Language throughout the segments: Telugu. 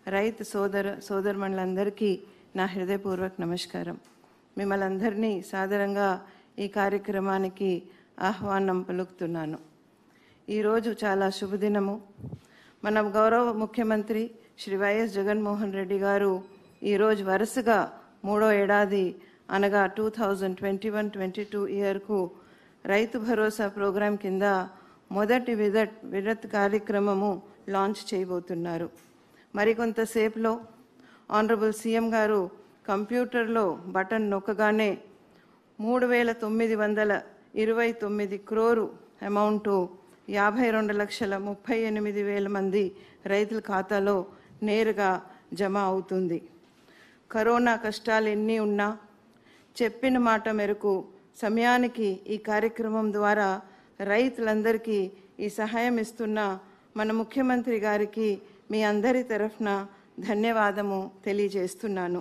రైతు సోదర సోదరుమణులందరికీ నా హృదయపూర్వక నమస్కారం మిమ్మల్ని అందరినీ సాదరంగా ఈ కార్యక్రమానికి ఆహ్వానం పలుకుతున్నాను ఈరోజు చాలా శుభదినము మన గౌరవ ముఖ్యమంత్రి శ్రీ వైఎస్ జగన్మోహన్ రెడ్డి గారు ఈరోజు వరుసగా మూడో ఏడాది అనగా two thousand twenty one twenty two ఇయర్కు రైతు భరోసా ప్రోగ్రాం కింద మొదటి విదట్ విడత్ కార్యక్రమము లాంచ్ చేయబోతున్నారు మరికొంతసేపులో ఆనరబుల్ సీఎం గారు కంప్యూటర్లో బటన్ నొక్కగానే మూడు వేల తొమ్మిది వందల ఇరవై తొమ్మిది క్రోరు అమౌంటు యాభై రెండు లక్షల ముప్పై ఎనిమిది వేల మంది రైతుల ఖాతాలో నేరుగా జమ అవుతుంది కరోనా కష్టాలు ఎన్ని ఉన్నా చెప్పిన మాట మేరకు సమయానికి ఈ కార్యక్రమం ద్వారా రైతులందరికీ ఈ సహాయం ఇస్తున్న మన ముఖ్యమంత్రి గారికి మీ అందరి తరఫున ధన్యవాదము తెలియజేస్తున్నాను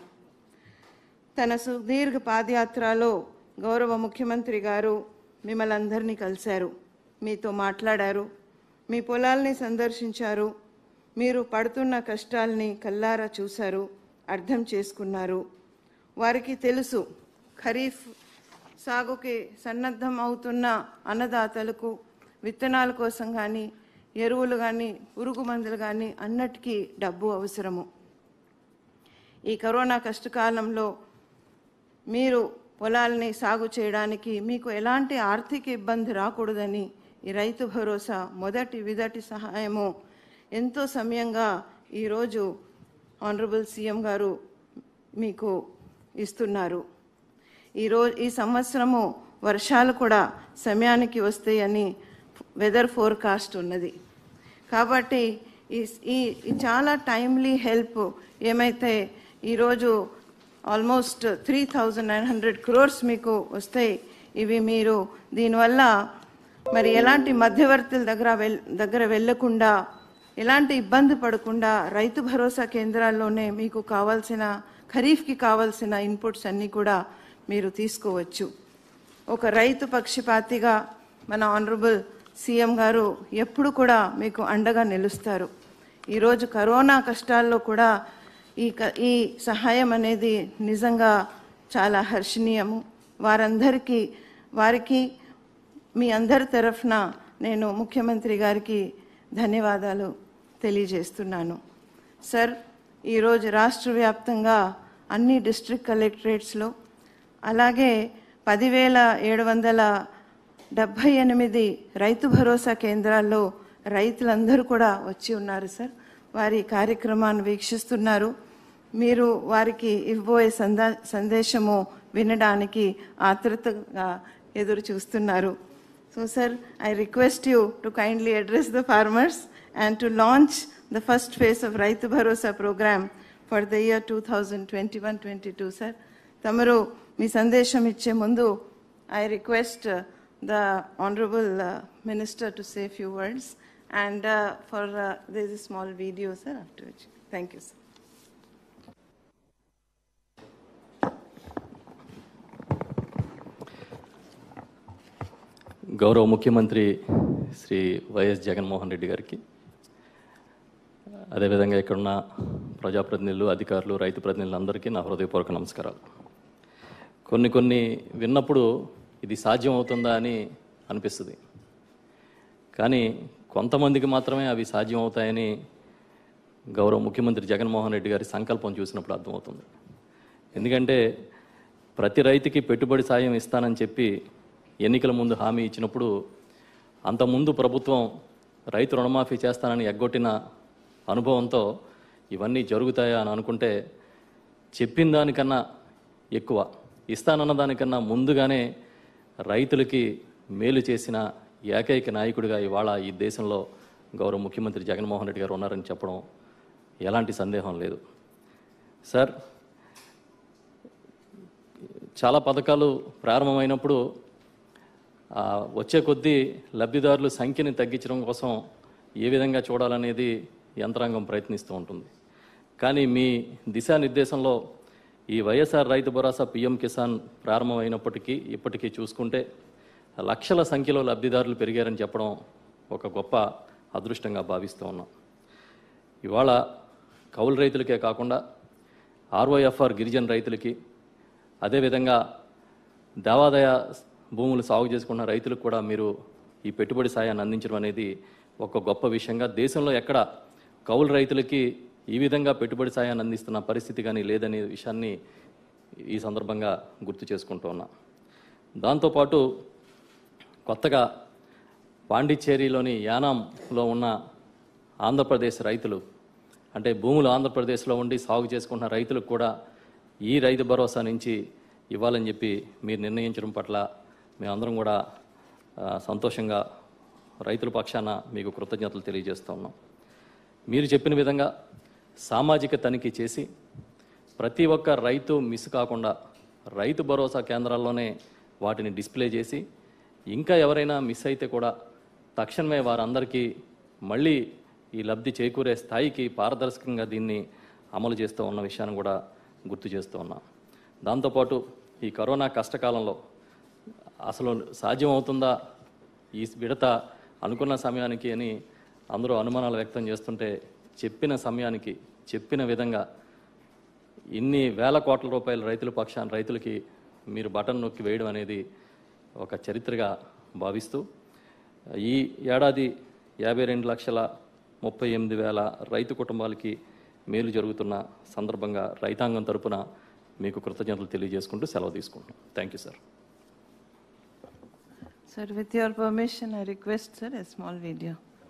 తన సుదీర్ఘ పాదయాత్రలో గౌరవ ముఖ్యమంత్రి గారు మిమ్మల్ని అందరినీ కలిశారు మీతో మాట్లాడారు మీ పొలాల్ని సందర్శించారు మీరు పడుతున్న కష్టాల్ని కల్లారా చూశారు అర్థం చేసుకున్నారు వారికి తెలుసు ఖరీఫ్ సాగుకి సన్నద్ధం అవుతున్న అన్నదాతలకు విత్తనాల కోసం కానీ ఎరువులు కానీ పురుగు మందులు కానీ అన్నటికీ డబ్బు అవసరము ఈ కరోనా కష్టకాలంలో మీరు పొలాల్ని సాగు చేయడానికి మీకు ఎలాంటి ఆర్థిక ఇబ్బంది రాకూడదని ఈ రైతు భరోసా మొదటి విదటి సహాయము ఎంతో సమయంగా ఈరోజు ఆనరబుల్ సీఎం గారు మీకు ఇస్తున్నారు ఈరోజు ఈ సంవత్సరము వర్షాలు కూడా సమయానికి వస్తాయని వెదర్ ఫోర్కాస్ట్ ఉన్నది కాబట్టి ఈ ఈ ఈ చాలా టైమ్లీ హెల్ప్ ఏమైతే ఈరోజు almost three thousand nine hundred crores మీకు వస్తాయి ఇవి మీరు దీనివల్ల మరి ఎలాంటి మధ్యవర్తుల దగ్గర వెల్ దగ్గర వెళ్ళకుండా ఎలాంటి ఇబ్బంది పడకుండా రైతు భరోసా కేంద్రాల్లోనే మీకు కావాల్సిన ఖరీఫ్కి కావాల్సిన ఇన్పుట్స్ అన్నీ కూడా మీరు తీసుకోవచ్చు ఒక రైతు పక్షపాతిగా మన ఆనరబుల్ సీఎం గారు ఎప్పుడు కూడా మీకు అండగా నిలుస్తారు ఈరోజు కరోనా కష్టాల్లో కూడా ఈ క ఈ సహాయం అనేది నిజంగా చాలా హర్షణీయము వారందరికీ వారికి మీ అందరి తరఫున నేను ముఖ్యమంత్రి గారికి ధన్యవాదాలు తెలియజేస్తున్నాను సార్ ఈరోజు రాష్ట్ర వ్యాప్తంగా అన్ని డిస్ట్రిక్ట్ కలెక్టరేట్స్లో అలాగే పదివేల ఏడు వందల డెబ్భై ఎనిమిది రైతు భరోసా కేంద్రాల్లో రైతులందరూ కూడా వచ్చి ఉన్నారు సార్ వారి కార్యక్రమాన్ని వీక్షిస్తున్నారు మీరు వారికి ఇవ్వబోయే సందా సందేశము వినడానికి ఆతృతగా ఎదురు చూస్తున్నారు so sir I request you to kindly address the farmers and to launch the first phase of Rythu Bharosa program for the year two thousand twenty one twenty two sir తమరు మీ సందేశం ఇచ్చే ముందు I request the honourable minister to say few words and for this small video sir after which thank you sir గౌరవ ముఖ్యమంత్రి శ్రీ వైఎస్ జగన్మోహన్ రెడ్డి గారికి అదేవిధంగా ఇక్కడున్న ప్రజాప్రతినిధులు అధికారులు రైతు ప్రతినిధులు అందరికీ నా హృదయపూర్వక నమస్కారాలు కొన్ని కొన్ని విన్నప్పుడు ఇది సాధ్యం అవుతుందా అని అనిపిస్తుంది కానీ కొంతమందికి మాత్రమే అవి సాధ్యం అవుతాయని గౌరవ ముఖ్యమంత్రి జగన్మోహన్ రెడ్డి గారి సంకల్పం చూసినప్పుడు అర్థమవుతుంది ఎందుకంటే ప్రతి రైతుకి పెట్టుబడి సాయం ఇస్తానని చెప్పి ఎన్నికల ముందు హామీ ఇచ్చినప్పుడు అంతకుముందు ప్రభుత్వం రైతు రుణమాఫీ చేస్తానని ఎగ్గొట్టిన అనుభవంతో ఇవన్నీ జరుగుతాయా అని అనుకుంటే చెప్పిన దానికన్నా ఎక్కువ ఇస్తానన్న దానికన్నా ముందుగానే రైతులకి మేలు చేసిన ఏకైక నాయకుడిగా ఇవాళ ఈ దేశంలో గౌరవ ముఖ్యమంత్రి జగన్మోహన్ రెడ్డి గారు ఉన్నారని చెప్పడం ఎలాంటి సందేహం లేదు సార్ చాలా పథకాలు ప్రారంభమైనప్పుడు ఆ, వచ్చే కొద్దీ లబ్ధిదారుల సంఖ్యని తగ్గించడం కోసం ఏ విధంగా చూడాలనేది యంత్రాంగం ప్రయత్నిస్తూ ఉంటుంది కానీ మీ దిశానిర్దేశంలో ఈ వైఎస్ఆర్ రైతు భరోసా పిఎం కిసాన్ ప్రారంభమైనప్పటికీ ఇప్పటికీ చూసుకుంటే లక్షల సంఖ్యలో లబ్ధిదారులు పెరిగారని చెప్పడం ఒక గొప్ప అదృష్టంగా భావిస్తూ ఉన్నాం ఇవాళ కౌలు రైతులకే కాకుండా ఆర్ఓఎఫ్ఆర్ గిరిజన రైతులకి అదేవిధంగా దేవాదాయ భూములు సాగు చేసుకున్న రైతులకు కూడా మీరు ఈ పెట్టుబడి సాయాన్ని అందించడం అనేది ఒక గొప్ప విషయంగా దేశంలో ఎక్కడ కౌలు రైతులకి ఈ విధంగా పెట్టుబడి సాయాన్ని అందిస్తున్న పరిస్థితి కానీ లేదనే విషయాన్ని ఈ సందర్భంగా గుర్తు చేసుకుంటూ ఉన్నా దాంతోపాటు కొత్తగా పాండిచ్చేరిలోని యానాంలో ఉన్న ఆంధ్రప్రదేశ్ రైతులు అంటే భూములు ఆంధ్రప్రదేశ్లో ఉండి సాగు చేసుకుంటున్న రైతులకు కూడా ఈ రైతు భరోసా నుంచి ఇవ్వాలని చెప్పి మీరు నిర్ణయించడం పట్ల మేమందరం కూడా ఆ, సంతోషంగా రైతుల పక్షాన మీకు కృతజ్ఞతలు తెలియజేస్తూ ఉన్నాం మీరు చెప్పిన విధంగా సామాజిక తనిఖీ చేసి ప్రతి ఒక్క రైతు మిస్ కాకుండా రైతు భరోసా కేంద్రాల్లోనే వాటిని డిస్ప్లే చేసి ఇంకా ఎవరైనా మిస్ అయితే కూడా తక్షణమే వారందరికీ మళ్ళీ ఈ లబ్ధి చేకూరే స్థాయికి పారదర్శకంగా దీన్ని అమలు చేస్తూ ఉన్న విషయాన్ని కూడా గుర్తు చేస్తూ ఉన్నా దాంతోపాటు ఈ కరోనా కష్టకాలంలో అసలు సాధ్యం అవుతుందా ఈ విడత అనుకున్న సమయానికి అని అందరూ అనుమానాలు వ్యక్తం చేస్తుంటే చెప్పిన సమయానికి చెప్పిన విధంగా ఇన్ని వేల కోట్ల రూపాయల రైతుల పక్షాన రైతులకి మీరు బటన్ నొక్కి వేయడం అనేది ఒక చరిత్రగా భావిస్తూ ఈ ఏడాది యాభై రెండు లక్షల ముప్పై ఎనిమిది వేల రైతు కుటుంబాలకి మేలు జరుగుతున్న సందర్భంగా రైతాంగం తరపున మీకు కృతజ్ఞతలు తెలియజేసుకుంటూ సెలవు తీసుకుంటున్నాం thank you sir Sir, with your permission, I request, sir, a small video.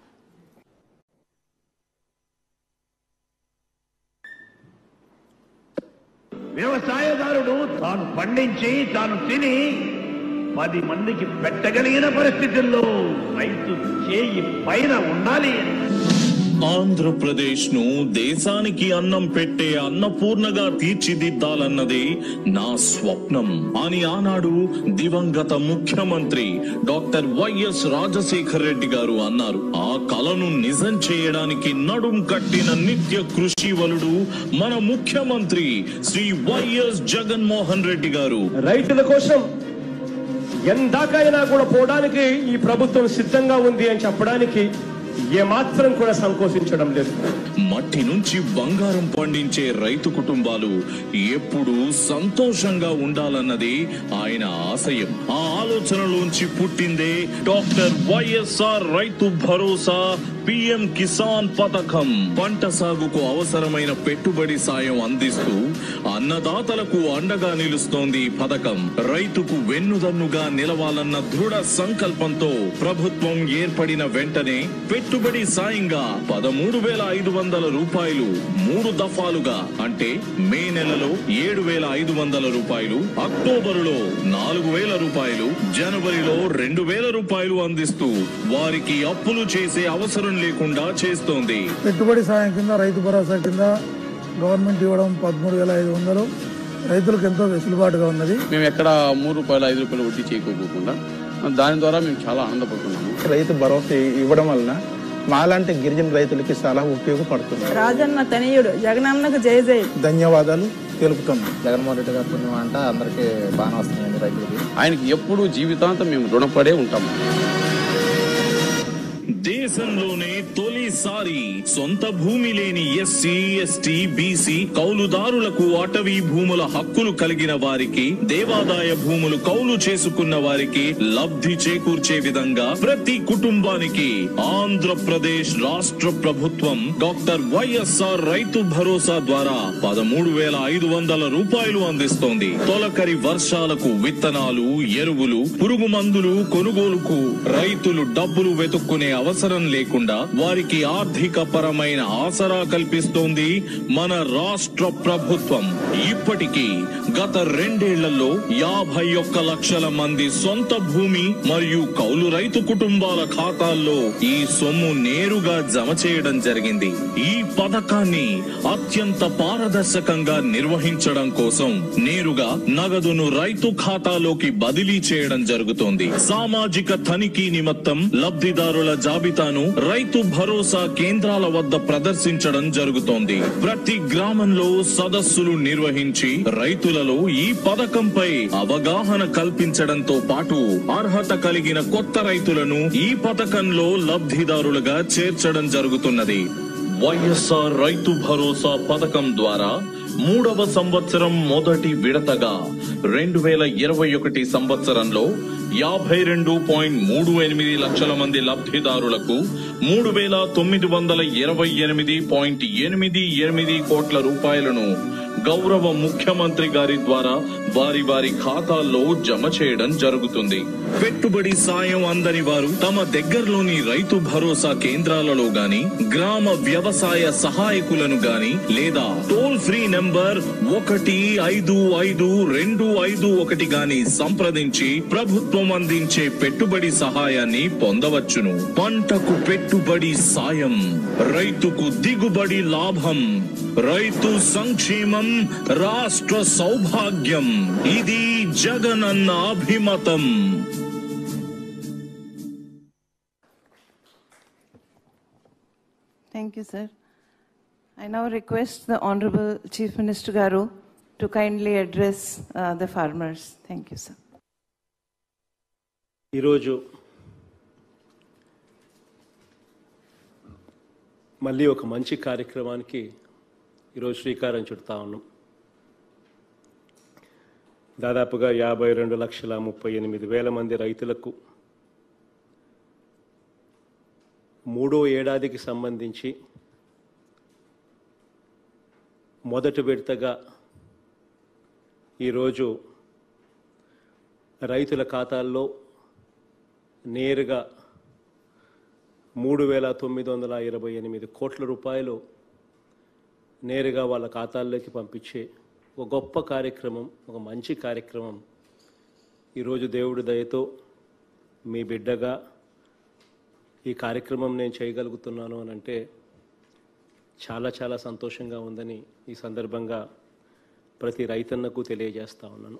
వ్యవసాయదారుడు తాను పండించి తాను తిని పది మందికి పెట్టగలిగిన పరిస్థితుల్లో రైతు చేయి పైన ఉండాలి అని ఆంధ్రప్రదేశ్ ను దేశానికి అన్నం పెట్టే అన్నపూర్ణగా తీర్చిదిద్దాలన్నదే నా స్వప్నం అని ఆనాడు దివంగత ముఖ్యమంత్రి డాక్టర్ వైఎస్ రాజశేఖర రెడ్డి గారు అన్నారు ఆ కలను నిజం చేయడానికి నడుం కట్టిన నిత్య కృషి వలుడు మన ముఖ్యమంత్రి శ్రీ వైఎస్ జగన్మోహన్ రెడ్డి గారు రైతుల కోసం ఎందాకైనా కూడా పోవడానికి ఈ ప్రభుత్వం సిద్ధంగా ఉంది అని చెప్పడానికి ఏమాత్రం కూడా సంకోచించడం లేదు మట్టి నుంచి బంగారం పండించే రైతు కుటుంబాలు ఎప్పుడూ సంతోషంగా ఉండాలన్నది ఆయన ఆశయం ఆ ఆలోచనలోంచి పుట్టిందే డాక్టర్ వైఎస్ఆర్ రైతు భరోసా పిఎం కిసాన్ పథకం పంట సాగుకు అవసరమైన పెట్టుబడి సాయం అందిస్తూ అన్నదాతలకు అండగా నిలుస్తోంది ఈ పథకం రైతుకు వెన్నుదన్నుగా నిలవాలన్న దృఢ సంకల్పంతో ప్రభుత్వం ఏర్పడిన వెంటనే పెట్టుబడి సాయంగా పదమూడు వేల ఐదు వందల రూపాయలు మూడు దఫాలుగా అంటే మే నెలలో ఏడు వేల ఐదు వందల రూపాయలు అక్టోబరులో నాలుగు వేల రూపాయలు జనవరిలో రెండు వేల రూపాయలు అందిస్తూ వారికి అప్పులు చేసే అవసరం లేకుండా చేస్తోంది పెట్టుబడి సాయం కింద రైతు భరోసా కింద గవర్నమెంట్ ఇవ్వడం పదమూడు వేల ఐదు వందలు రైతులకు ఎంతో వెసులుబాటుగా ఉన్నది మేము ఎక్కడ మూడు రూపాయలు ఐదు రూపాయలు వడ్డీ చేయకోకుండా దాని ద్వారా మేము చాలా ఆనందపడుతున్నాము రైతు భరోసా ఇవ్వడం వలన మాలాంటి గిరిజన రైతులకి చాలా ఉపయోగపడుతుంది రాజన్న తనయుడు జగనన్నకు జై జై ధన్యవాదాలు తెలుపుతున్నాం జగన్మోహన్ రెడ్డి గారి పుణ్యం అంట అందరికీ బాగానే వస్తున్నాయండి రైతులకి ఆయనకి ఎప్పుడూ జీవితాంతం మేము రుణపడే ఉంటాము దేశంలోనే తొలిసారి సొంత భూమి లేని ఎస్సీ ఎస్టీ బీసీ కౌలుదారులకు అటవీ భూముల హక్కులు కలిగిన వారికి దేవాదాయ భూములు కౌలు చేసుకున్న వారికి లబ్ధి చేకూర్చే విధంగా ప్రతి కుటుంబానికి ఆంధ్రప్రదేశ్ రాష్ట్ర ప్రభుత్వం డాక్టర్ వైఎస్ఆర్ రైతు భరోసా ద్వారా పదమూడు వేల ఐదు వందల రూపాయలు అందిస్తోంది తొలకరి వర్షాలకు విత్తనాలు ఎరువులు పురుగు మందులు కొనుగోలుకు రైతులు డబ్బులు వెతుక్కునే అవసరం లేకుండా వారికి ఆర్థిక పరమైన ఆసరా కల్పిస్తోంది మన రాష్ట్ర ప్రభుత్వం ఇప్పటికీ గత రెండేళ్లలో యాభై ఒక్క లక్షల మంది సొంత భూమి మరియు కౌలు రైతు కుటుంబాల ఖాతాల్లో ఈ సొమ్ము నేరుగా జమ చేయడం జరిగింది ఈ పథకాన్ని అత్యంత పారదర్శకంగా నిర్వహించడం కోసం నేరుగా నగదును రైతు ఖాతాలోకి బదిలీ చేయడం జరుగుతోంది సామాజిక తనిఖీ నిమిత్తం లబ్ధిదారుల జాబితాను రైతు భరోసా కేంద్రాల వద్ద ప్రదర్శించడం జరుగుతోంది ప్రతి గ్రామంలో సదస్సులు నిర్వహించి రైతులలో ఈ పథకంపై అవగాహన కల్పించడంతో పాటు అర్హత కలిగిన కొత్త రైతులను ఈ పథకంలో లబ్ధిదారులుగా చేర్చడం జరుగుతున్నది వైఎస్ఆర్ రైతు భరోసా పథకం ద్వారా మూడవ సంవత్సరం మొదటి విడతగా రెండు వేల ఇరవై ఒకటి సంవత్సరంలో యాభై రెండు పాయింట్ మూడు ఎనిమిది లక్షల మంది లబ్ధిదారులకు మూడు వేల తొమ్మిది వందల ఇరవై ఎనిమిది పాయింట్ ఎనిమిది ఎనిమిది కోట్ల రూపాయలను గౌరవ ముఖ్యమంత్రి గారి ద్వారా వారి వారి ఖాతాల్లో జమ చేయడం జరుగుతుంది పెట్టుబడి సాయం అందని వారు తమ దగ్గరలోని రైతు భరోసా కేంద్రాలలో గాని గ్రామ వ్యవసాయ సహాయకులను గాని లేదా టోల్ ఫ్రీ నంబర్ ఒకటి ఐదు ఐదు రెండు ఐదు ఒకటి గాని సంప్రదించి ప్రభుత్వం అందించే పెట్టుబడి సహాయాన్ని పొందవచ్చును పంటకు పెట్టుబడి సాయం రైతుకు దిగుబడి లాభం రైతు సంక్షేమం రాష్ట్ర సౌభాగ్యం ఇది Jagananna అభిమతం Thank you, sir. I now request the Honorable Chief Minister Garu to kindly address uh, the farmers. Thank you, sir. ఈరోజు మళ్ళీ ఒక మంచి కార్యక్రమానికి ఈరోజు శ్రీకారం చుడతా ఉన్నాం దాదాపుగా యాభై రెండు లక్షల ముప్పై ఎనిమిది వేల మంది రైతులకు మూడో ఏడాదికి సంబంధించి మొదటి విడతగా ఈరోజు రైతుల ఖాతాల్లో నేరుగా మూడు వేల తొమ్మిది వందల ఇరవై ఎనిమిది కోట్ల రూపాయలు నేరుగా వాళ్ళ ఖాతాల్లోకి పంపించే ఒక గొప్ప కార్యక్రమం ఒక మంచి కార్యక్రమం ఈరోజు దేవుడి దయతో మీ బిడ్డగా ఈ కార్యక్రమం నేను చేయగలుగుతున్నాను అని అంటే చాలా చాలా సంతోషంగా ఉందని ఈ సందర్భంగా ప్రతి రైతన్నకు తెలియజేస్తా ఉన్నాను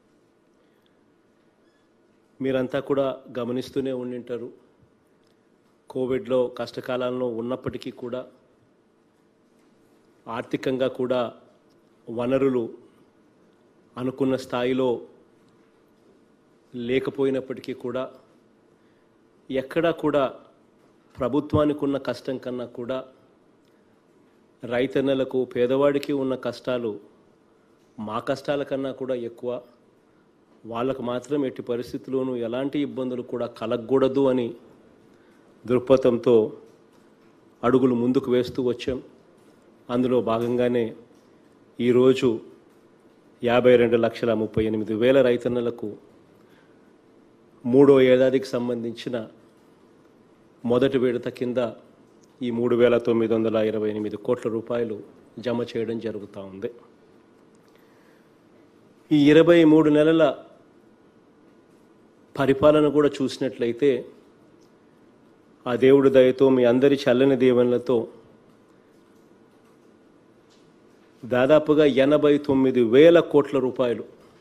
మీరంతా కూడా గమనిస్తూనే ఉండింటారు కోవిడ్లో కష్టకాలంలో ఉన్నప్పటికీ కూడా ఆర్థికంగా కూడా వనరులు అనుకున్న స్థాయిలో లేకపోయినప్పటికీ కూడా ఎక్కడా కూడా ప్రభుత్వానికి ఉన్న కష్టం కన్నా కూడా రైతన్నలకు పేదవాడికి ఉన్న కష్టాలు మా కష్టాల కన్నా కూడా ఎక్కువ వాళ్ళకు మాత్రం ఎట్టి పరిస్థితుల్లోనూ ఎలాంటి ఇబ్బందులు కూడా కలగకూడదు అని దృక్పథంతో అడుగులు ముందుకు వేస్తూ వచ్చాం అందులో భాగంగానే ఈరోజు యాభై రెండు లక్షల ముప్పై ఎనిమిది వేల రైతన్నలకు మూడో ఏడాదికి సంబంధించిన మొదటి విడత కింద ఈ మూడు వేల తొమ్మిది వందల ఇరవై ఎనిమిది కోట్ల రూపాయలు జమ చేయడం జరుగుతూ ఉంది ఈ ఇరవై మూడు నెలల పరిపాలన కూడా చూసినట్లయితే ఆ దేవుడి దయతో మీ అందరి చల్లని దీవెనలతో దాదాపుగా ఎనభై తొమ్మిది వేల కోట్ల రూపాయలు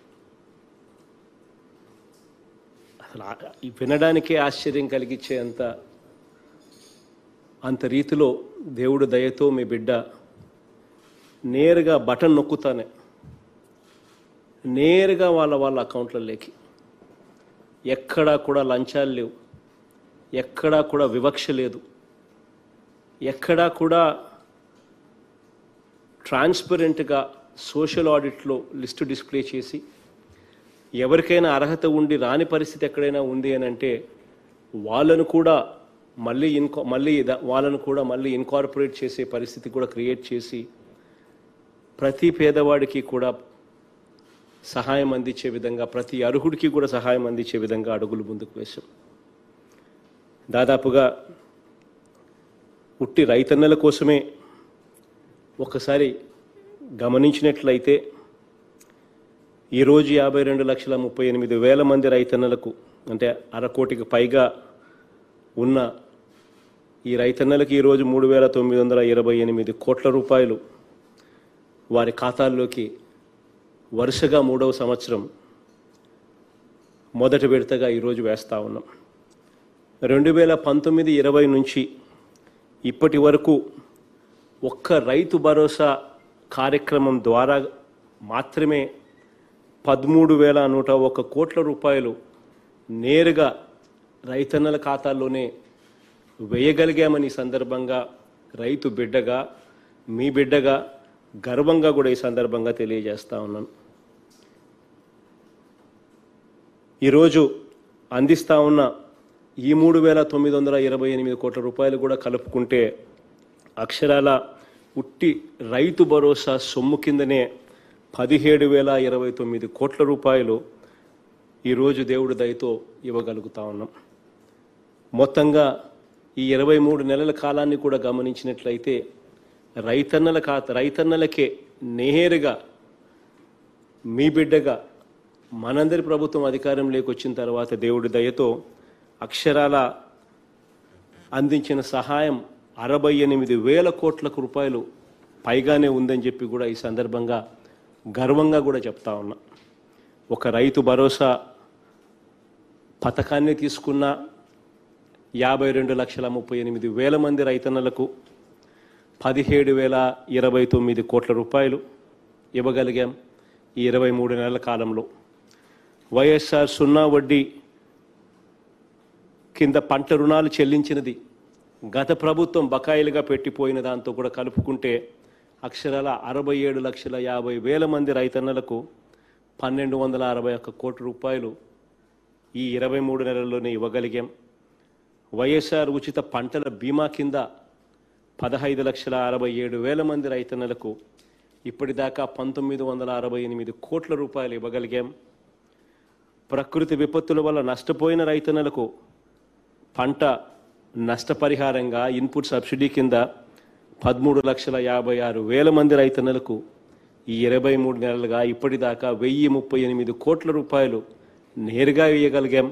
అసలు ఆ- ఈ వినడానికే ఆశ్చర్యం కలిగించేంత అంత రీతిలో దేవుడి దయతో మీ బిడ్డ నేరుగా బటన్ నొక్కుతానే నేరుగా వాళ్ళ వాళ్ళ అకౌంట్లలోకి ఎక్కడా కూడా లంచాలు లేవు ఎక్కడా కూడా వివక్ష లేదు ఎక్కడా కూడా ట్రాన్స్పరెంట్గా సోషల్ ఆడిట్లో లిస్టు డిస్ప్లే చేసి ఎవరికైనా అర్హత ఉండి రాని పరిస్థితి ఎక్కడైనా ఉంది అని అంటే వాళ్ళను కూడా మళ్ళీ ఇన్కో మళ్ళీ ద- వాళ్ళను కూడా మళ్ళీ ఇన్కార్పొరేట్ చేసే పరిస్థితి కూడా క్రియేట్ చేసి ప్రతి పేదవాడికి కూడా సహాయం అందించే విధంగా ప్రతి అర్హుడికి కూడా సహాయం అందించే విధంగా అడుగులు ముందుకు వేశాం దాదాపుగా ఉట్టి రైతన్నల కోసమే ఒకసారి గమనించినట్లయితే ఈరోజు యాభై రెండు లక్షల ముప్పై ఎనిమిది వేల మంది రైతన్నలకు అంటే అరకోటికి పైగా ఉన్న ఈ రైతన్నలకు ఈరోజు మూడు వేల తొమ్మిది వందల ఇరవై ఎనిమిది కోట్ల రూపాయలు వారి ఖాతాల్లోకి వరుసగా మూడవ సంవత్సరం మొదటి విడతగా ఈరోజు వేస్తూ ఉన్నాం రెండు వేల పంతొమ్మిది ఇరవై నుంచి ఇప్పటి వరకు ఒక్క రైతు భరోసా కార్యక్రమం ద్వారా మాత్రమే పదమూడు వేల నూట ఒక కోట్ల రూపాయలు నేరుగా రైతన్నల ఖాతాల్లోనే వేయగలిగామని ఈ సందర్భంగా రైతు బిడ్డగా మీ బిడ్డగా గర్వంగా కూడా ఈ సందర్భంగా తెలియజేస్తా ఉన్నాను ఈరోజు అందిస్తా ఉన్న ఈ మూడు వేల తొమ్మిది వందల ఇరవై ఎనిమిది కోట్ల రూపాయలు కూడా కలుపుకుంటే అక్షరాల ఉట్టి రైతు భరోసా సొమ్ము కిందనే పదిహేడు వేల ఇరవై తొమ్మిది కోట్ల రూపాయలు ఈరోజు దేవుడి దయతో ఇవ్వగలుగుతా ఉన్నాం మొత్తంగా ఈ ఇరవై మూడు నెలల కాలాన్ని కూడా గమనించినట్లయితే రైతన్నల ఖాతా రైతన్నలకే నేరుగా మీ బిడ్డగా మనందరి ప్రభుత్వం అధికారంలోకి వచ్చిన తర్వాత దేవుడి దయతో అక్షరాల అందించిన సహాయం అరవై ఎనిమిది వేల కోట్లకు రూపాయలు పైగానే ఉందని చెప్పి కూడా ఈ సందర్భంగా గర్వంగా కూడా చెప్తా ఉన్నా ఒక రైతు భరోసా పథకాన్ని తీసుకున్న యాభై రెండు లక్షల ముప్పై ఎనిమిది వేల మంది రైతన్నలకు పదిహేడు వేల ఇరవై తొమ్మిది కోట్ల రూపాయలు ఇవ్వగలిగాం ఈ ఇరవై మూడు నెలల కాలంలో వైఎస్ఆర్ సున్నా వడ్డీ కింద పంట రుణాలు చెల్లించినది గత ప్రభుత్వం బకాయిలుగా పెట్టిపోయిన దాంతో కూడా కలుపుకుంటే అక్షరాల అరవై ఏడు లక్షల యాభై వేల మంది రైతన్నలకు పన్నెండు వందల అరవై ఒక్క కోట్ల రూపాయలు ఈ ఇరవై మూడు నెలల్లోనే ఇవ్వగలిగాం వైఎస్ఆర్ ఉచిత పంటల బీమా కింద పదహైదు లక్షల అరవై ఏడు వేల మంది రైతన్నలకు ఇప్పటిదాకా పంతొమ్మిది వందల అరవై ఎనిమిది కోట్ల రూపాయలు ఇవ్వగలిగాం ప్రకృతి విపత్తుల వల్ల నష్టపోయిన రైతన్నలకు పంట నష్టపరిహారంగా ఇన్పుట్ సబ్సిడీ కింద పదమూడు లక్షల యాభై ఆరు వేల మంది రైతన్నలకు ఈ ఇరవై మూడు నెలలుగా ఇప్పటిదాకా వెయ్యి ముప్పై ఎనిమిది కోట్ల రూపాయలు నేరుగా వేయగలిగాం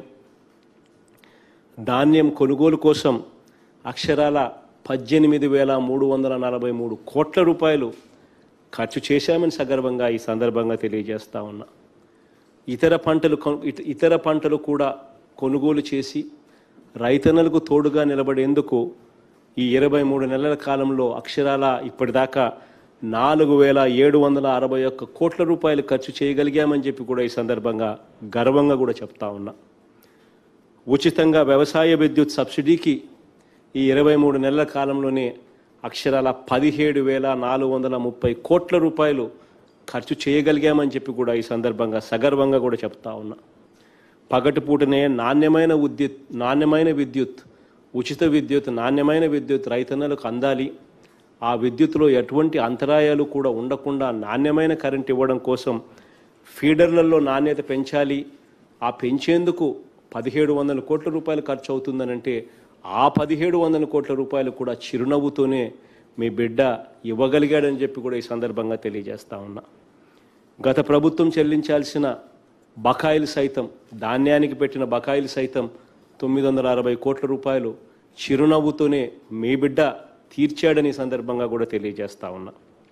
ధాన్యం కొనుగోలు కోసం అక్షరాల పద్దెనిమిది వేల మూడు వందల నలభై మూడు కోట్ల రూపాయలు ఖర్చు చేశామని సగర్వంగా ఈ సందర్భంగా తెలియజేస్తా ఉన్నా ఇతర పంటలు కొ- ఇత- ఇతర పంటలు కూడా కొనుగోలు చేసి రైతన్నలకు తోడుగా నిలబడేందుకు ఈ ఇరవై మూడు నెలల కాలంలో అక్షరాల ఇప్పటిదాకా నాలుగు వేల ఏడు వందల అరవై ఒక్క కోట్ల రూపాయలు ఖర్చు చేయగలిగామని చెప్పి కూడా ఈ సందర్భంగా గర్వంగా కూడా చెప్తా ఉన్నా ఉచితంగా వ్యవసాయ విద్యుత్ సబ్సిడీకి ఈ ఇరవై మూడు నెలల కాలంలోనే అక్షరాల పదిహేడు వేల నాలుగు వందల ముప్పై కోట్ల రూపాయలు ఖర్చు చేయగలిగామని చెప్పి కూడా ఈ సందర్భంగా సగర్వంగా కూడా చెప్తా ఉన్నా పగటిపూటనే నాణ్యమైన విద్యుత్ నాణ్యమైన విద్యుత్ ఉచిత విద్యుత్ నాణ్యమైన విద్యుత్ రైతన్నలకు అందాలి ఆ విద్యుత్తులో ఎటువంటి అంతరాయాలు కూడా ఉండకుండా నాణ్యమైన కరెంట్ ఇవ్వడం కోసం ఫీడర్లలో నాణ్యత పెంచాలి ఆ పెంచేందుకు పదిహేడు వందల కోట్ల రూపాయలు ఖర్చు అవుతుందనంటే ఆ పదిహేడు వందల కోట్ల రూపాయలు కూడా చిరునవ్వుతోనే మీ బిడ్డ ఇవ్వగలిగాడని చెప్పి కూడా ఈ సందర్భంగా తెలియజేస్తా ఉన్నా గత ప్రభుత్వం చెల్లించాల్సిన బకాయిలు సైతం ధాన్యానికి పెట్టిన బకాయిలు సైతం తొమ్మిది వందల అరవై కోట్ల రూపాయలు చిరునవ్వుతోనే మీ బిడ్డ తీర్చాడని ఈ సందర్భంగా కూడా తెలియజేస్తా ఉన్నా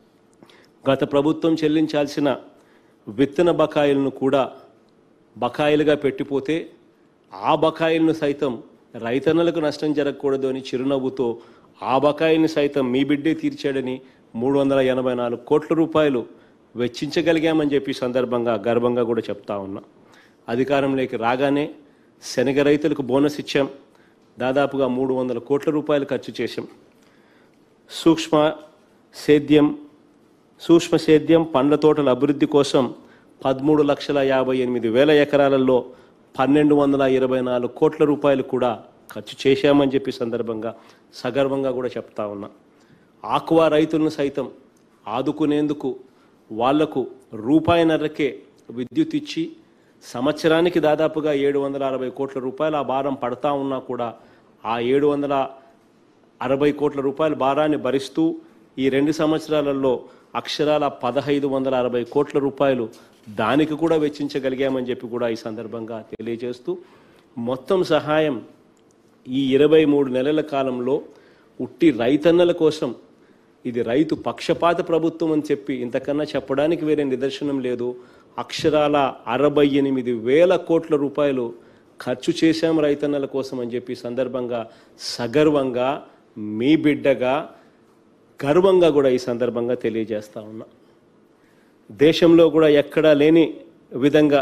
గత ప్రభుత్వం చెల్లించాల్సిన విత్తన బకాయిలను కూడా బకాయిలుగా పెట్టిపోతే ఆ బకాయిలను సైతం రైతన్నలకు నష్టం జరగకూడదు అని చిరునవ్వుతో ఆ బకాయిని సైతం మీ బిడ్డే తీర్చాడని మూడు వందల ఎనభై నాలుగు కోట్ల రూపాయలు వెచ్చించగలిగామని చెప్పి ఈ సందర్భంగా గర్వంగా కూడా చెప్తా ఉన్నా అధికారంలోకి రాగానే శనగ రైతులకు బోనస్ ఇచ్చాం దాదాపుగా మూడు వందల కోట్ల రూపాయలు ఖర్చు చేశాం సూక్ష్మ సేద్యం సూక్ష్మ సేద్యం పండ్ల తోటల అభివృద్ధి కోసం పదమూడు లక్షల యాభై ఎనిమిది వేల ఎకరాలలో పన్నెండు వందల ఇరవై నాలుగు కోట్ల రూపాయలు కూడా ఖర్చు చేశామని చెప్పి సందర్భంగా సగర్వంగా కూడా చెప్తా ఉన్నా ఆక్వా రైతులను సైతం ఆదుకునేందుకు వాళ్లకు రూపాయిన్నరకే విద్యుత్ ఇచ్చి సంవత్సరానికి దాదాపుగా ఏడు వందల అరవై కోట్ల రూపాయలు ఆ భారం పడతా ఉన్నా కూడా ఆ ఏడు వందల అరవై కోట్ల రూపాయల భారాన్ని భరిస్తూ ఈ రెండు సంవత్సరాలలో అక్షరాల పదహైదు వందల అరవై కోట్ల రూపాయలు దానికి కూడా వెచ్చించగలిగామని చెప్పి కూడా ఈ సందర్భంగా తెలియజేస్తూ మొత్తం సహాయం ఈ ఇరవై మూడు నెలల కాలంలో ఉట్టి రైతన్నల కోసం ఇది రైతు పక్షపాత ప్రభుత్వం అని చెప్పి ఇంతకన్నా చెప్పడానికి వేరే నిదర్శనం లేదు అక్షరాల అరవై ఎనిమిది వేల కోట్ల రూపాయలు ఖర్చు చేశాం రైతన్నల కోసం అని చెప్పి ఈ సందర్భంగా సగర్వంగా మీ బిడ్డగా గర్వంగా కూడా ఈ సందర్భంగా తెలియజేస్తా ఉన్నా దేశంలో కూడా ఎక్కడా లేని విధంగా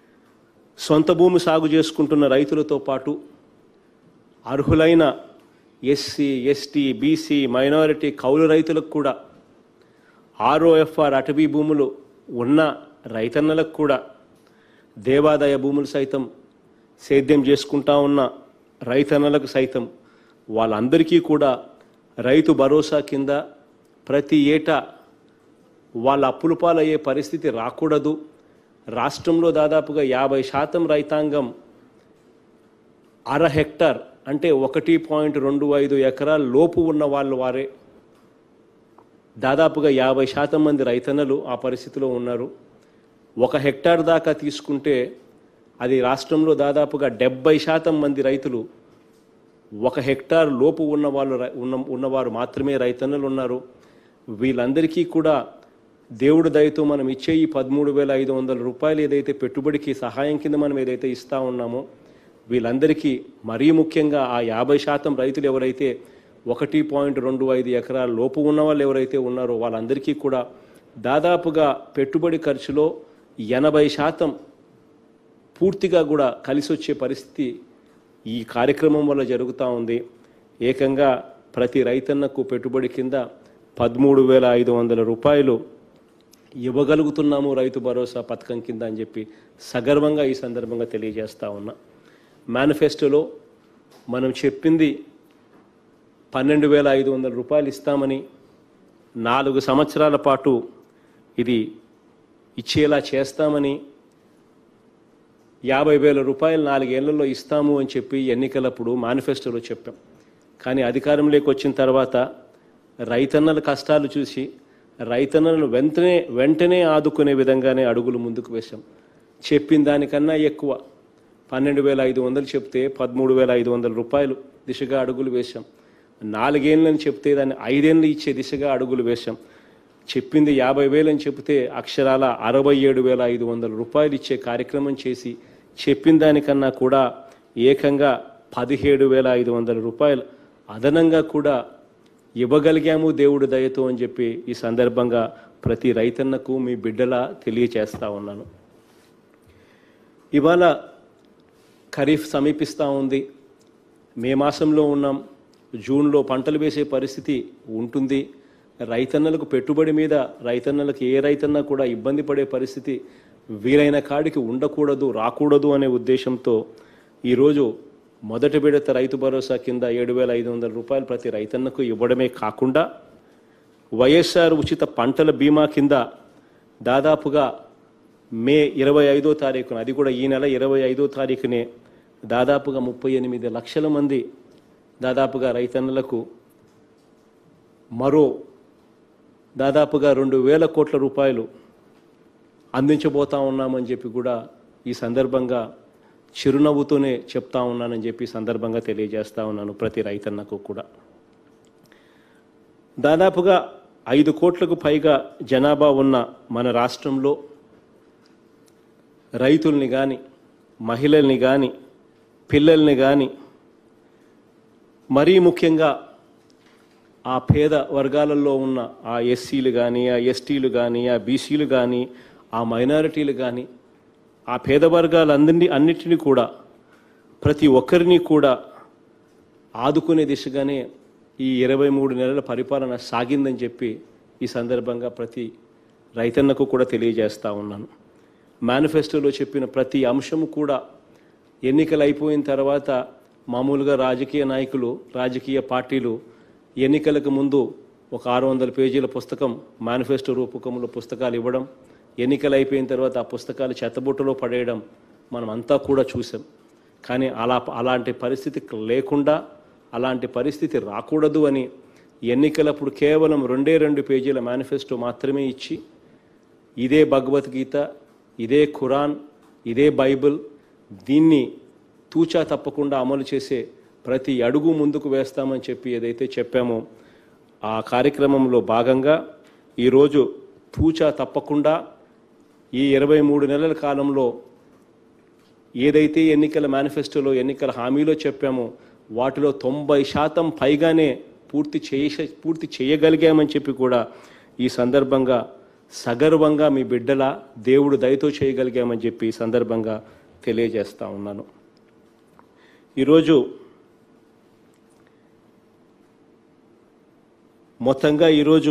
సొంత భూమి సాగు చేసుకుంటున్న రైతులతో పాటు అర్హులైన ఎస్సీ ఎస్టీ బీసీ మైనారిటీ కౌలు రైతులకు కూడా ఆర్ఓఎఫ్ఆర్ అటవీ భూములు ఉన్న రైతన్నలకు కూడా దేవాదాయ భూములు సైతం సేద్యం చేసుకుంటా ఉన్న రైతన్నలకు సైతం వాళ్ళందరికీ కూడా రైతు భరోసా కింద ప్రతి ఏటా వాళ్ళ అప్పులు పాలయ్యే పరిస్థితి రాకూడదు రాష్ట్రంలో దాదాపుగా యాభై శాతం రైతాంగం అర హెక్టార్ అంటే ఒకటి పాయింట్ రెండు ఐదు ఎకరాల లోపు ఉన్న వాళ్ళు వారే దాదాపుగా యాభై శాతం మంది రైతన్నలు ఆ పరిస్థితిలో ఉన్నారు ఒక హెక్టార్ దాకా తీసుకుంటే అది రాష్ట్రంలో దాదాపుగా డెబ్బై శాతం మంది రైతులు ఒక హెక్టార్ లోపు ఉన్న వాళ్ళు రై- ఉన్న ఉన్నవారు మాత్రమే రైతన్నలు ఉన్నారు వీళ్ళందరికీ కూడా దేవుడి దయతో మనం ఇచ్చే ఈ పదమూడు వేల ఐదు వందల రూపాయలు ఏదైతే పెట్టుబడికి సహాయం కింద మనం ఏదైతే ఇస్తా ఉన్నామో వీళ్ళందరికీ మరీ ముఖ్యంగా ఆ యాభై శాతం రైతులు ఎవరైతే ఒకటి పాయింట్ రెండు ఐదు ఎకరాల లోపు ఉన్న వాళ్ళు ఎవరైతే ఉన్నారో వాళ్ళందరికీ కూడా దాదాపుగా పెట్టుబడి ఖర్చులో ఎనభై శాతం పూర్తిగా కూడా కలిసి వచ్చే పరిస్థితి ఈ కార్యక్రమం వల్ల జరుగుతూ ఉంది ఏకంగా ప్రతి రైతన్నకు పెట్టుబడి కింద పదమూడు వేల ఐదు వందల రూపాయలు ఇవ్వగలుగుతున్నాము రైతు భరోసా పథకం కింద అని చెప్పి సగర్వంగా ఈ సందర్భంగా తెలియజేస్తా ఉన్నా మేనిఫెస్టోలో మనం చెప్పింది పన్నెండు వేల ఐదు వందల రూపాయలు ఇస్తామని నాలుగు సంవత్సరాల పాటు ఇది ఇచ్చేలా చేస్తామని యాభై వేల రూపాయలు నాలుగేళ్లలో ఇస్తాము అని చెప్పి ఎన్నికలప్పుడు మేనిఫెస్టోలో చెప్పాం కానీ అధికారంలోకి వచ్చిన తర్వాత రైతన్నల కష్టాలు చూసి రైతన్నలను వెంటనే వెంటనే ఆదుకునే విధంగానే అడుగులు ముందుకు వేశాం చెప్పిన దానికన్నా ఎక్కువ పన్నెండు వేల ఐదు వందలు చెప్తే పదమూడు వేల ఐదు వందల రూపాయలు దిశగా అడుగులు వేశాం నాలుగేళ్ళని చెప్తే దాన్ని ఐదేళ్ళు ఇచ్చే దిశగా అడుగులు వేశాం చెప్పింది యాభై వేలని చెప్తే అక్షరాల అరవై ఏడు వేల ఐదు వందల రూపాయలు ఇచ్చే కార్యక్రమం చేసి చెప్పిన దానికన్నా కూడా ఏకంగా పదిహేడు వేల ఐదు వందల రూపాయలు అదనంగా కూడా ఇవ్వగలిగాము దేవుడి దయతో అని చెప్పి ఈ సందర్భంగా ప్రతి రైతన్నకు మీ బిడ్డలా తెలియచేస్తా ఉన్నాను ఇవాళ ఖరీఫ్ సమీపిస్తూ ఉంది మే మాసంలో ఉన్నాం జూన్లో పంటలు వేసే పరిస్థితి ఉంటుంది రైతన్నలకు పెట్టుబడి మీద రైతన్నలకు ఏ రైతన్నా కూడా ఇబ్బంది పడే పరిస్థితి వీలైన కాడికి ఉండకూడదు రాకూడదు అనే ఉద్దేశంతో ఈరోజు మొదటి విడత రైతు భరోసా కింద ఏడు వేల ఐదు వందల రూపాయలు ప్రతి రైతన్నకు ఇవ్వడమే కాకుండా వైఎస్ఆర్ ఉచిత పంటల బీమా కింద దాదాపుగా మే ఇరవై ఐదో తారీఖున అది కూడా ఈ నెల ఇరవై ఐదో తారీఖునే దాదాపుగా ముప్పై ఎనిమిది లక్షల మంది దాదాపుగా రైతన్నలకు మరో దాదాపుగా రెండు వేల కోట్ల రూపాయలు అందించబోతా ఉన్నామని చెప్పి కూడా ఈ సందర్భంగా చిరునవ్వుతోనే చెప్తా ఉన్నానని చెప్పి ఈ సందర్భంగా తెలియజేస్తా ఉన్నాను ప్రతి రైతన్నకు కూడా దాదాపుగా ఐదు కోట్లకు పైగా జనాభా ఉన్న మన రాష్ట్రంలో రైతుల్ని కానీ మహిళల్ని కానీ పిల్లల్ని కానీ మరీ ముఖ్యంగా ఆ పేద వర్గాలలో ఉన్న ఆ ఎస్సీలు కానీ ఆ ఎస్టీలు కానీ ఆ బీసీలు కానీ ఆ మైనారిటీలు కానీ ఆ పేద వర్గాలందరినీ అన్నిటినీ కూడా ప్రతి ఒక్కరిని కూడా ఆదుకునే దిశగానే ఈ ఇరవై మూడు నెలల పరిపాలన సాగిందని చెప్పి ఈ సందర్భంగా ప్రతి రైతన్నకు కూడా తెలియజేస్తా ఉన్నాను మేనిఫెస్టోలో చెప్పిన ప్రతి అంశము కూడా ఎన్నికలు అయిపోయిన తర్వాత మామూలుగా రాజకీయ నాయకులు రాజకీయ పార్టీలు ఎన్నికలకు ముందు ఒక ఆరు వందల పేజీల పుస్తకం మేనిఫెస్టో రూపకంలో పుస్తకాలు ఇవ్వడం ఎన్నికలు అయిపోయిన తర్వాత ఆ పుస్తకాలు చెత్తబుట్టలో పడేయడం మనం అంతా కూడా చూసాం కానీ అలా అలాంటి పరిస్థితి లేకుండా అలాంటి పరిస్థితి రాకూడదు అని ఎన్నికలప్పుడు కేవలం రెండే రెండు పేజీల మేనిఫెస్టో మాత్రమే ఇచ్చి ఇదే భగవద్గీత ఇదే ఖురాన్ ఇదే బైబిల్ దీన్ని తూచా తప్పకుండా అమలు చేసే ప్రతి అడుగు ముందుకు వేస్తామని చెప్పి ఏదైతే చెప్పామో ఆ కార్యక్రమంలో భాగంగా ఈరోజు తూచా తప్పకుండా ఈ ఇరవై మూడు నెలల కాలంలో ఏదైతే ఎన్నికల మేనిఫెస్టోలో ఎన్నికల హామీలో చెప్పామో వాటిలో తొంభై శాతం పైగానే పూర్తి చేయ పూర్తి చేయగలిగామని చెప్పి కూడా ఈ సందర్భంగా సగర్వంగా మీ బిడ్డల దేవుడు దయతో చేయగలిగామని చెప్పి ఈ సందర్భంగా తెలియజేస్తా ఉన్నాను ఈరోజు మొత్తంగా ఈరోజు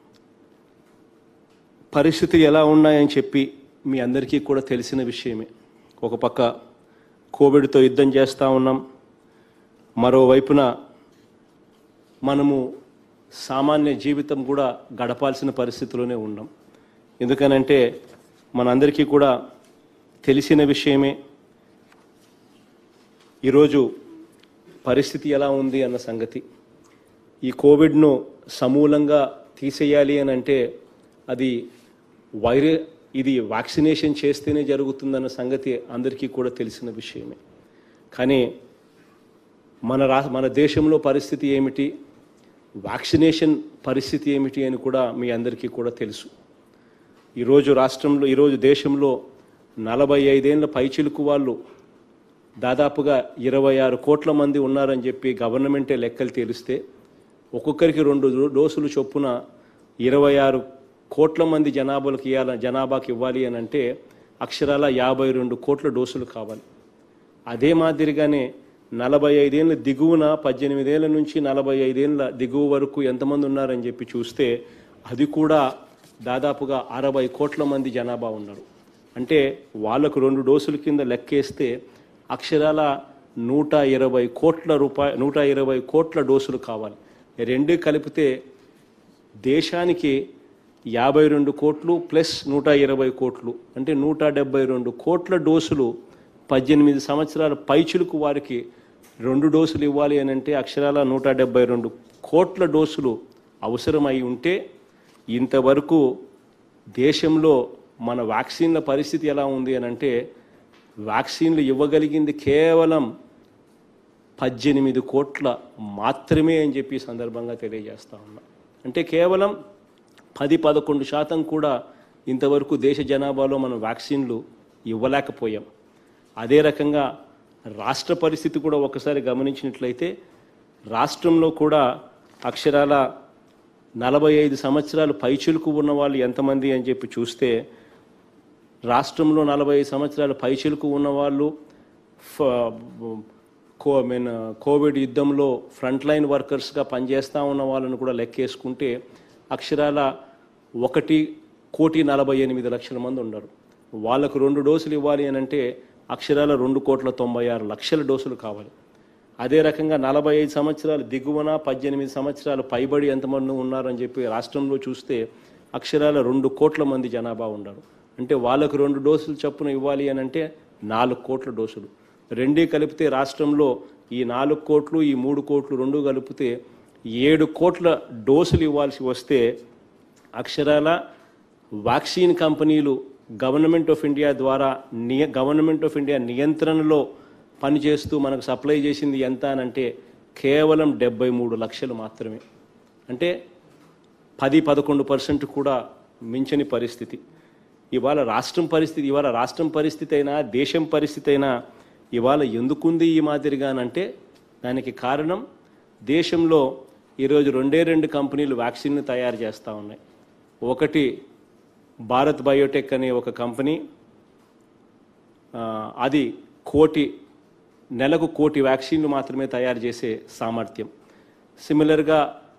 పరిస్థితులు ఎలా ఉన్నాయని చెప్పి మీ అందరికీ కూడా తెలిసిన విషయమే ఒక పక్క కోవిడ్తో యుద్ధం చేస్తూ ఉన్నాం మరోవైపున మనము సామాన్య జీవితం కూడా గడపాల్సిన పరిస్థితిలోనే ఉన్నాం ఎందుకనంటే మనందరికీ కూడా తెలిసిన విషయమే ఈరోజు పరిస్థితి ఎలా ఉంది అన్న సంగతి ఈ కోవిడ్ను సమూలంగా తీసేయాలి అని అంటే అది వైరస్ ఇది వ్యాక్సినేషన్ చేస్తేనే జరుగుతుందన్న సంగతి అందరికీ కూడా తెలిసిన విషయమే కానీ మన రా మన దేశంలో పరిస్థితి ఏమిటి వ్యాక్సినేషన్ పరిస్థితి ఏమిటి అని కూడా మీ అందరికీ కూడా తెలుసు ఈరోజు రాష్ట్రంలో ఈరోజు దేశంలో నలభై ఐదేళ్ల పైచిలుకు వాళ్ళు దాదాపుగా ఇరవై ఆరు కోట్ల మంది ఉన్నారని చెప్పి గవర్నమెంటే లెక్కలు తేలిస్తే ఒక్కొక్కరికి రెండు డో- డోసులు చొప్పున ఇరవై ఆరు కోట్ల మంది జనాభాలకు ఇవ్వాలి జనాభాకి ఇవ్వాలి అని అంటే అక్షరాల యాభై రెండు కోట్ల డోసులు కావాలి అదే మాదిరిగానే నలభై ఐదేళ్ళ దిగువన పద్దెనిమిదేళ్ల నుంచి నలభై ఐదేళ్ళ దిగువ వరకు ఎంతమంది ఉన్నారని చెప్పి చూస్తే అది కూడా దాదాపుగా అరవై కోట్ల మంది జనాభా ఉన్నారు అంటే వాళ్ళకు రెండు డోసుల కింద లెక్కేస్తే అక్షరాల నూట ఇరవై కోట్ల రూపాయ నూట ఇరవై కోట్ల డోసులు కావాలి రెండు కలిపితే దేశానికి యాభై రెండు కోట్లు ప్లస్ నూట ఇరవై కోట్లు అంటే నూట డెబ్బై రెండు కోట్ల డోసులు పద్దెనిమిది సంవత్సరాల పైచులకు వారికి రెండు డోసులు ఇవ్వాలి అని అంటే అక్షరాల నూట డెబ్బై రెండు కోట్ల డోసులు అవసరమై ఉంటే ఇంతవరకు దేశంలో మన వ్యాక్సిన్ల పరిస్థితి ఎలా ఉంది అని అంటే వ్యాక్సిన్లు ఇవ్వగలిగింది కేవలం పద్దెనిమిది కోట్ల మాత్రమే అని చెప్పి ఈ సందర్భంగా తెలియజేస్తా ఉన్నా అంటే కేవలం పది పదకొండు శాతం కూడా ఇంతవరకు దేశ జనాభాలో మనం వ్యాక్సిన్లు ఇవ్వలేకపోయాం అదే రకంగా రాష్ట్ర పరిస్థితి కూడా ఒకసారి గమనించినట్లయితే రాష్ట్రంలో కూడా అక్షరాల నలభై ఐదు సంవత్సరాలు పైచులకు ఉన్న వాళ్ళు ఎంతమంది అని చెప్పి చూస్తే రాష్ట్రంలో నలభై ఐదు సంవత్సరాలు పైచిలకు ఉన్నవాళ్ళు ఫ- కో మీన్ కోవిడ్ యుద్ధంలో ఫ్రంట్ లైన్ వర్కర్స్గా పనిచేస్తూ ఉన్న వాళ్ళని కూడా లెక్కేసుకుంటే అక్షరాల ఒకటి కోటి నలభై ఎనిమిది లక్షల మంది ఉన్నారు వాళ్ళకు రెండు డోసులు ఇవ్వాలి అని అంటే అక్షరాల రెండు కోట్ల తొంభై ఆరు లక్షల డోసులు కావాలి అదే రకంగా నలభై ఐదు సంవత్సరాలు దిగువన పద్దెనిమిది సంవత్సరాలు పైబడి ఎంతమంది ఉన్నారని చెప్పి రాష్ట్రంలో చూస్తే అక్షరాల రెండు కోట్ల మంది జనాభా ఉన్నారు అంటే వాళ్ళకు రెండు డోసులు చొప్పున ఇవ్వాలి అని అంటే నాలుగు కోట్ల డోసులు రెండే కలిపితే రాష్ట్రంలో ఈ నాలుగు కోట్లు ఈ మూడు కోట్లు రెండు కలిపితే ఏడు కోట్ల డోసులు ఇవ్వాల్సి వస్తే అక్షరాల వ్యాక్సిన్ కంపెనీలు గవర్నమెంట్ ఆఫ్ ఇండియా ద్వారా నియ గవర్నమెంట్ ఆఫ్ ఇండియా నియంత్రణలో పనిచేస్తూ మనకు సప్లై చేసింది ఎంత అని అంటే కేవలం డెబ్బై మూడు లక్షలు మాత్రమే అంటే పది పదకొండు పర్సెంట్ కూడా మించని పరిస్థితి ఇవాళ రాష్ట్రం పరిస్థితి ఇవాళ రాష్ట్రం పరిస్థితి అయినా దేశం పరిస్థితి అయినా ఇవాళ ఎందుకుంది ఈ మాదిరిగానంటే దానికి కారణం దేశంలో ఈరోజు రెండే రెండు కంపెనీలు వ్యాక్సిన్ను తయారు చేస్తూ ఉన్నాయి ఒకటి భారత్ బయోటెక్ అనే ఒక కంపెనీ ఆ, అది కోటి నెలకు కోటి వ్యాక్సిన్లు మాత్రమే తయారు చేసే సామర్థ్యం సిమిలర్గా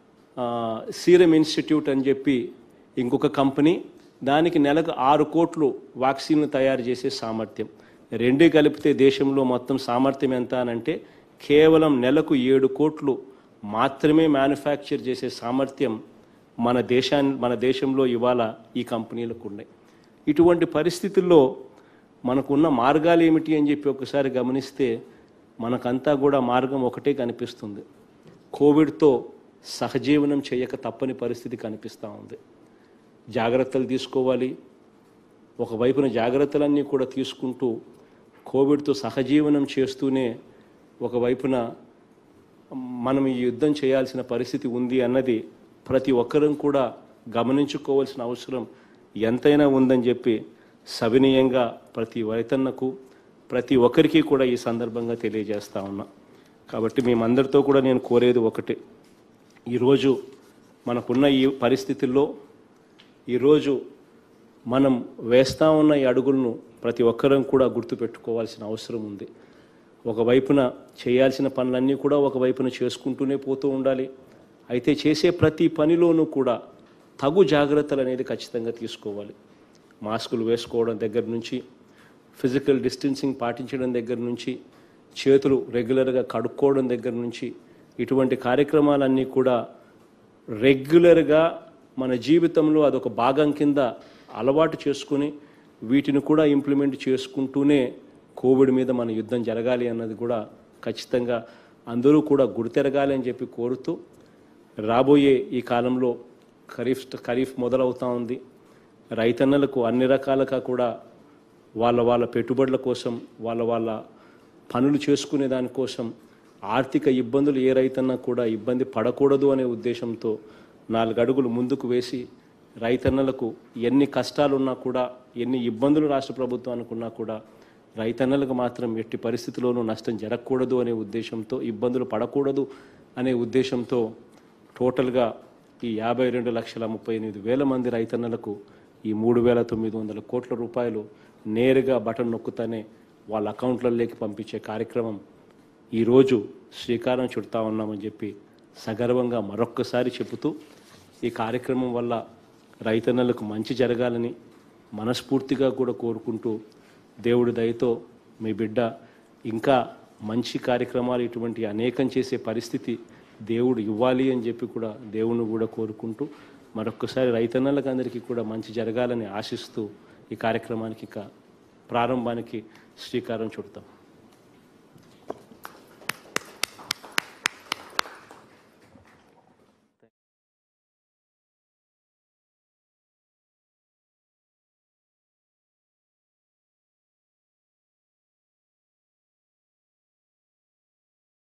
సీరం ఇన్స్టిట్యూట్ అని చెప్పి ఇంకొక కంపెనీ దానికి నెలకు ఆరు కోట్లు వ్యాక్సిన్లు తయారు చేసే సామర్థ్యం రెండే కలిపితే దేశంలో మొత్తం సామర్థ్యం ఎంత అనంటే కేవలం నెలకు ఏడు కోట్లు మాత్రమే మ్యానుఫ్యాక్చర్ చేసే సామర్థ్యం మన దేశాన్ని మన దేశంలో ఇవాళ ఈ కంపెనీలకు ఉన్నాయి ఇటువంటి పరిస్థితుల్లో మనకున్న మార్గాలు ఏమిటి అని చెప్పి ఒకసారి గమనిస్తే మనకంతా కూడా మార్గం ఒకటే కనిపిస్తుంది కోవిడ్తో సహజీవనం చేయక తప్పని పరిస్థితి కనిపిస్తూ ఉంది జాగ్రత్తలు తీసుకోవాలి ఒకవైపున జాగ్రత్తలన్నీ కూడా తీసుకుంటూ కోవిడ్తో సహజీవనం చేస్తూనే ఒకవైపున మనం ఈ యుద్ధం చేయాల్సిన పరిస్థితి ఉంది అన్నది ప్రతి ఒక్కరం కూడా గమనించుకోవాల్సిన అవసరం ఎంతైనా ఉందని చెప్పి సవినయంగా ప్రతి రైతన్నకు ప్రతి ఒక్కరికి కూడా ఈ సందర్భంగా తెలియజేస్తా ఉన్నా కాబట్టి మేమందరితో కూడా నేను కోరేది ఒకటే ఈరోజు మనకున్న ఈ పరిస్థితుల్లో ఈరోజు మనం వేస్తా ఉన్న ఈ అడుగులను ప్రతి ఒక్కరం కూడా గుర్తుపెట్టుకోవాల్సిన అవసరం ఉంది ఒకవైపున చేయాల్సిన పనులన్నీ కూడా ఒకవైపున చేసుకుంటూనే పోతూ ఉండాలి అయితే చేసే ప్రతి పనిలోనూ కూడా తగు జాగ్రత్తలు అనేది ఖచ్చితంగా తీసుకోవాలి మాస్కులు వేసుకోవడం దగ్గర నుంచి ఫిజికల్ డిస్టెన్సింగ్ పాటించడం దగ్గర నుంచి చేతులు రెగ్యులర్గా కడుక్కోవడం దగ్గర నుంచి ఇటువంటి కార్యక్రమాలన్నీ కూడా రెగ్యులర్గా మన జీవితంలో అదొక భాగం కింద అలవాటు చేసుకుని వీటిని కూడా ఇంప్లిమెంట్ చేసుకుంటూనే కోవిడ్ మీద మన యుద్ధం జరగాలి అన్నది కూడా ఖచ్చితంగా అందరూ కూడా గుర్తెరగాలి అని చెప్పి కోరుతూ రాబోయే ఈ కాలంలో ఖరీఫ్ ఖరీఫ్ మొదలవుతా ఉంది రైతన్నలకు అన్ని రకాలుగా కూడా వాళ్ళ వాళ్ళ పెట్టుబడుల కోసం వాళ్ళ వాళ్ళ పనులు చేసుకునే దానికోసం ఆర్థిక ఇబ్బందులు ఏ రైతన్నా కూడా ఇబ్బంది పడకూడదు అనే ఉద్దేశంతో నాలుగు అడుగులు ముందుకు వేసి రైతన్నలకు ఎన్ని కష్టాలున్నా కూడా ఎన్ని ఇబ్బందులు రాష్ట్ర ప్రభుత్వానికి ఉన్నా కూడా రైతన్నలకు మాత్రం ఎట్టి పరిస్థితిలోనూ నష్టం జరగకూడదు అనే ఉద్దేశంతో ఇబ్బందులు పడకూడదు అనే ఉద్దేశంతో టోటల్గా ఈ యాభై రెండు లక్షల ముప్పై ఎనిమిది వేల మంది రైతన్నలకు ఈ మూడు వేల తొమ్మిది వందల కోట్ల రూపాయలు నేరుగా బటన్ నొక్కుతానే వాళ్ళ అకౌంట్లలోకి పంపించే కార్యక్రమం ఈరోజు శ్రీకారం చుడతా ఉన్నామని చెప్పి సగర్వంగా మరొక్కసారి చెబుతూ ఈ కార్యక్రమం వల్ల రైతన్నలకు మంచి జరగాలని మనస్ఫూర్తిగా కూడా కోరుకుంటూ దేవుడి దయతో మీ బిడ్డ ఇంకా మంచి కార్యక్రమాలు ఇటువంటి అనేకం చేసే పరిస్థితి దేవుడు ఇవ్వాలి అని చెప్పి కూడా దేవుని కూడా కోరుకుంటూ మరొక్కసారి రైతన్నలకు అందరికీ కూడా మంచి జరగాలని ఆశిస్తూ ఈ కార్యక్రమానికి ఇక ప్రారంభానికి శ్రీకారం చుడతాం